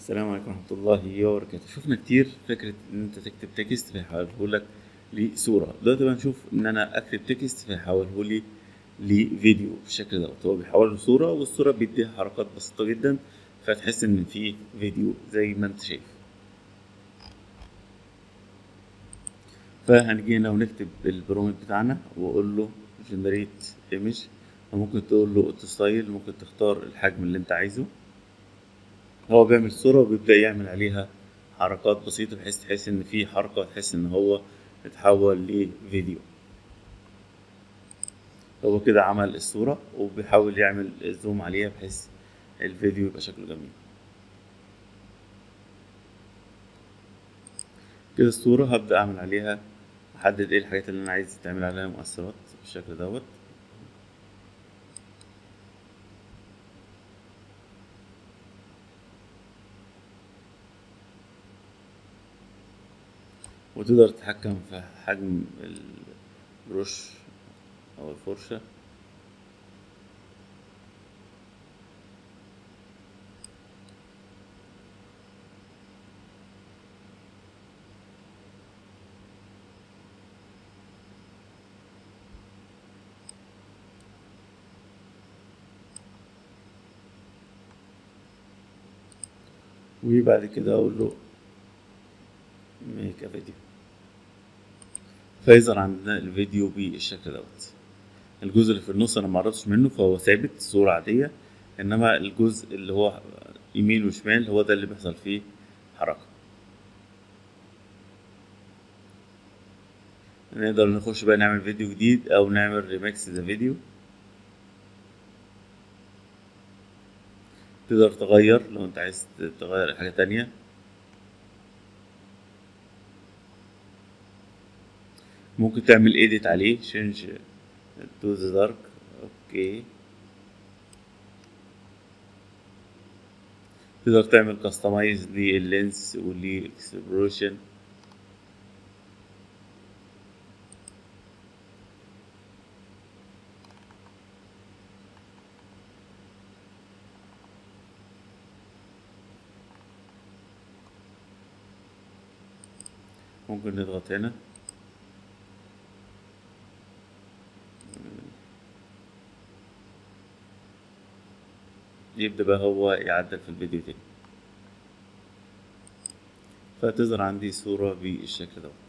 السلام عليكم ورحمة الله وبركاته شفنا كتير فكرة إن أنت تكتب تكست فيحوله لك لصورة دلوقتي بقى نشوف إن أنا أكتب تكست فيحوله لي لفيديو بالشكل دوت هو بيحوله لصورة والصورة بيديها حركات بسيطة جدا فتحس إن في فيديو زي ما أنت شايف فهنجي هنا ونكتب البرومت بتاعنا وأقول له جنريت ايمج ممكن تقول له ستايل ممكن تختار الحجم اللي انت عايزه هو بيعمل صورة وبيبدأ يعمل عليها حركات بسيطة بحيث تحس إن في حركة تحس إن هو اتحول لفيديو هو كده عمل الصورة وبيحاول يعمل زوم عليها بحيث الفيديو يبقى شكله جميل كده الصورة هبدأ أعمل عليها أحدد إيه الحاجات اللي أنا عايز تعمل عليها مؤثرات بالشكل دوت وتقدر تتحكم في حجم البروش أو الفرشة وبعد كده أقول له ميك فيديو فيظهر عندنا الفيديو بالشكل دوت الجزء اللي في النص انا معرفتش منه فهو ثابت صورة عادية انما الجزء اللي هو يمين وشمال هو ده اللي بيحصل فيه حركة نقدر نخش بقى نعمل فيديو جديد او نعمل ريميكس ذا فيديو تقدر تغير لو انت عايز تغير حاجة تانية ممكن تعمل ايديت عليه change to the dark اوكي تقدر تعمل كاستمايز لللينس وللاكسبروشن ممكن نضغط هنا يبدأ بقى هو يعدل في الفيديو تاني فتظهر عندي صورة بالشكل دوت